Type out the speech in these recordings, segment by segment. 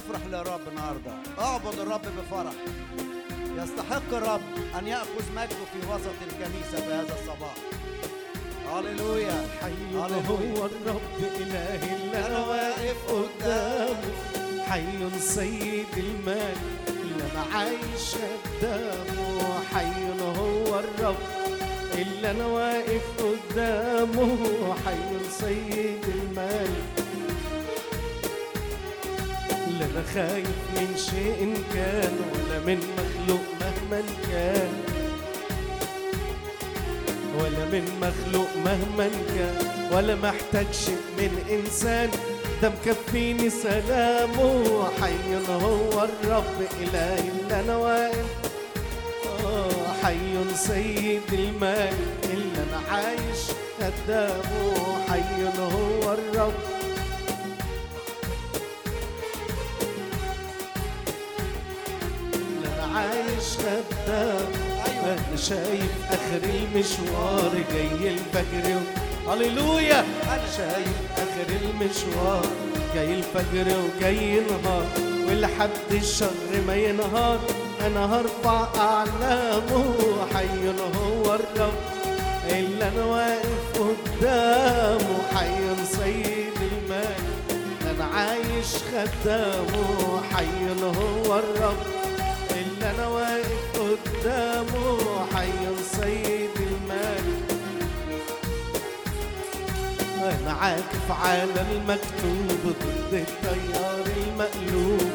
افرح للرب النهارده اعبد الرب بفرح يستحق الرب ان ياخذ مجده في وسط الكنيسه في هذا الصباح هللويا حي هللويا. هو الرب إلهي اللي أنا واقف قدامه حي سيد المال اللي أنا عايش قدامه حي هو الرب اللي أنا واقف قدامه حي سيد المال لا أنا خايف من شيء كان ولا من مخلوق مهما كان ولا من مخلوق مهما كان ولا محتاج شيء من انسان ده مكفيني سلامه حي هو الرب الهي اللي انا واقف آه، حي سيد المال اللي انا عايش قدامه حي هو الرب اللي انا عايش قدامه انا شايف اخر المشوار جاي الفجر و- هللويا انا شايف اخر المشوار جاي الفجر وجاي نهار ولحد الشر ما ينهار انا هرفع اعلامه حي هو الرب اللي انا واقف قدامه حي سيد المال انا عايش خدامه حي هو الرب اللي انا واقف قدامه حي سيد المال انا عاكف على المكتوب ضد التيار المقلوب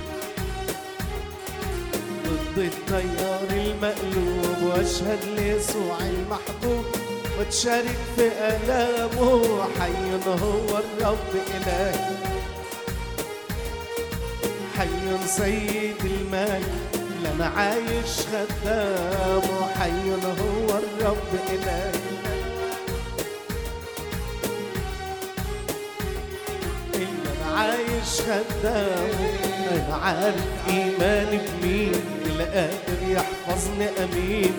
ضد التيار المقلوب واشهد ليسوع المحبوب وتشارك في الامه حي هو الرب الهي حي سيد المال اللي انا عايش خدامه حي هو الرب الهي اللي انا عايش خدامه انا عارف ايماني بمين اللي قادر يحفظني امين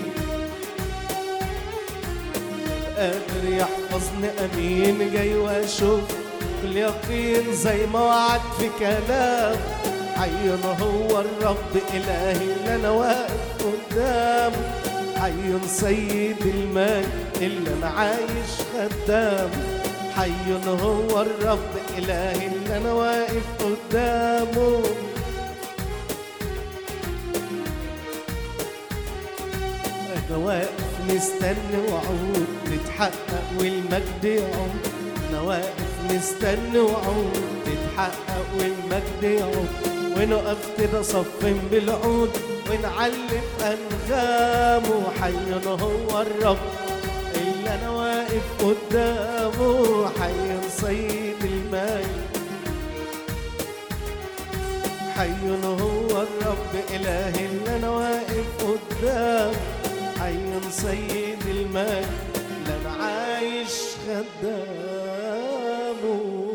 اللي قادر يحفظني امين جاي واشوف اليقين زي ما وعد في كلام حي هو الرب الهي اللي انا واقف قدامه حي سيد المال اللي انا عايش خدامه حي هو الرب الهي اللي انا واقف قدامه انا واقف مستني وعود تتحقق والمجد يعود انا واقف مستني وعود تتحقق والمجد يعود ونقف كده صفين بالعود ونعلم انغامه حي هو الرب اللي انا واقف قدامه حي سيد المال حي هو الرب إلهي اللي أنا واقف قدام حي سيد المال اللي أنا عايش خدامه